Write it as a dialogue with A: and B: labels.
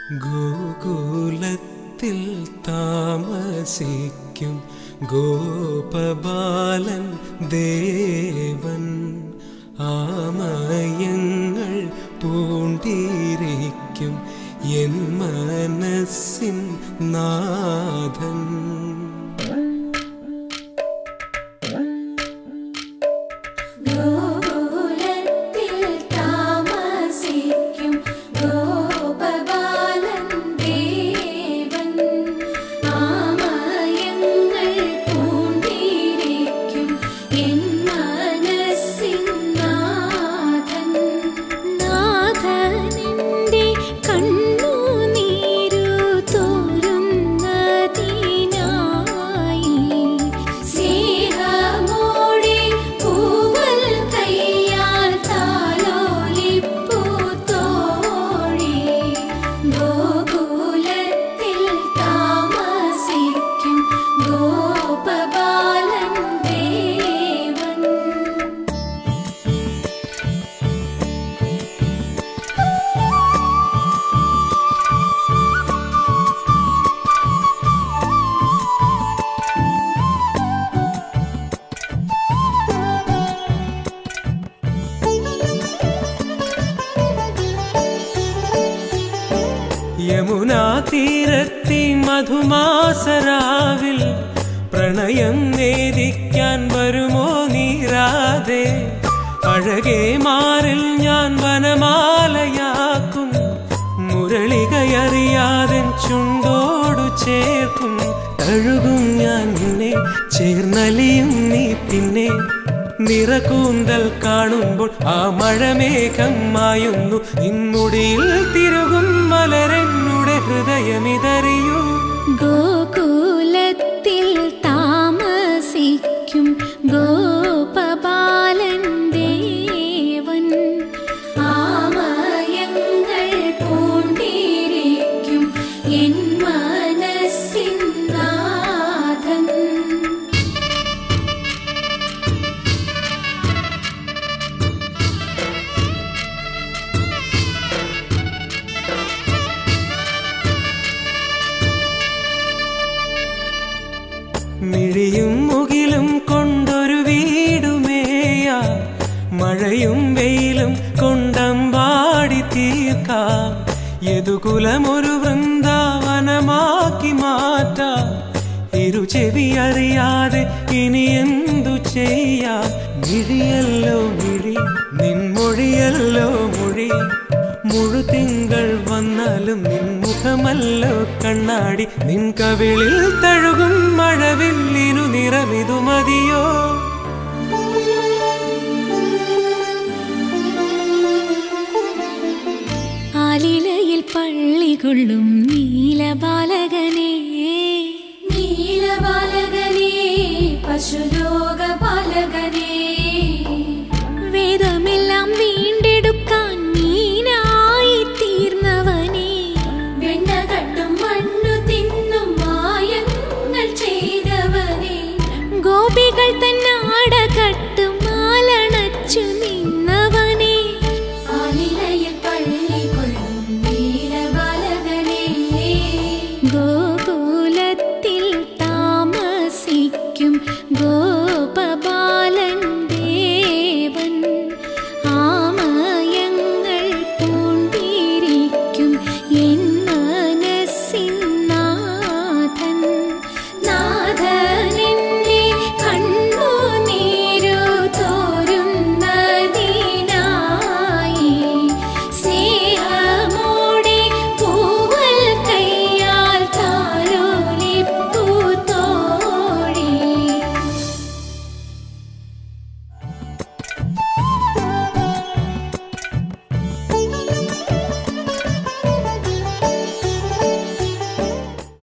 A: ഗോകുലത്തിൽ താമസിക്കും ഗോപബാലൻ ദേവൻ ആമയങ്ങൾ പൂണ്ടിരിക്കും എൻ മനസ്സിൻ നാഥൻ
B: ഗോകുലത്തിൽ താമസിക്കും ഗോപബാലൻ ദേവൻ ആമയങ്ങൾ പൂണ്ടിരിക്കും എൻ മനസ്സിൻ നാഥൻ നാഥനെന്റെ കണ്ണുനീരു തോരുന്നതിനായി സ്നേഹമോടെ പൂവൽ കയ്യാൽ താലോലിപ്പൂ തോഴി ഗോകുലത്തിൽ താമസിക്കും ഗോപബാലൻ ദേവൻ
A: യമുനാ തീരത്തി മധുമാസരാവിൽ പ്രണയം നേദിക്കാൻ വരുമോ നീരാതെ അഴകെ മാറിൽ ഞാൻ വനമാലയാക്കും മുരളികയറിയാതെ ചുണ്ടോടു ചേർക്കും തഴുകും ഞാൻ നിന്നെ ചേർന്നലിയും നീ പിന്നെ നിറകൂന്തൽ കാണുമ്പോൾ ആ മഴമേഘം മായുന്നു നിന്നുടിയിൽ തിരുകും മലരെന്നുടെ ഹൃദയമിതറിയൂ
B: ഗോകുലത്തിൽ താമസിക്കും ഗോപബാലൻ ദേവൻ ആമയങ്ങൾ പൂണ്ടിരിക്കും എൻ മനസ്സിൻ നാഥൻ
A: മിഴിയും മുകിലും കൊണ്ടൊരു വീടുമേയ മഴയും വെയിലും കൊണ്ടമ്പാടി തീർക്കാം യദുകുലമൊരു വൃന്ദാവനമാക്കി മാറ്റാം ഇരു ചെവി അറിയാതെ ഇനി എന്തു ചെയ്യാം മിഴിയല്ലോ മിഴി നിൻമൊഴിയല്ലോ മൊഴി മുഴുതിങ്കൾ വന്നാലും നിൻ മുഖമല്ലോ കണ്ണാടി നിൻ കവിളിൽ തഴുകും മഴവില്ലിനു നിറമിതു മതിയോ
B: ആലിലയിൽ പള്ളികൊള്ളും നീലബാലകനേ നീലബാലകനേ പശുലോക ബാലകനേ വേദമെല്ലാം വീണ്ടെടുക്കാൻ നീനായി തീർന്നവനേ വെണ്ണ കട്ടും മണ്ണു തിന്നും മായങ്ങൾ ചെയ്തവനേ ഗോപികൾ തന്നാട കട്ടും മാലണച്ചു നിന്നവനേ ആലിലയിൽ പള്ളി കൊള്ളും നീലബാലകനേ ഗോകുലത്തിൽ താമസിക്കും ഗോ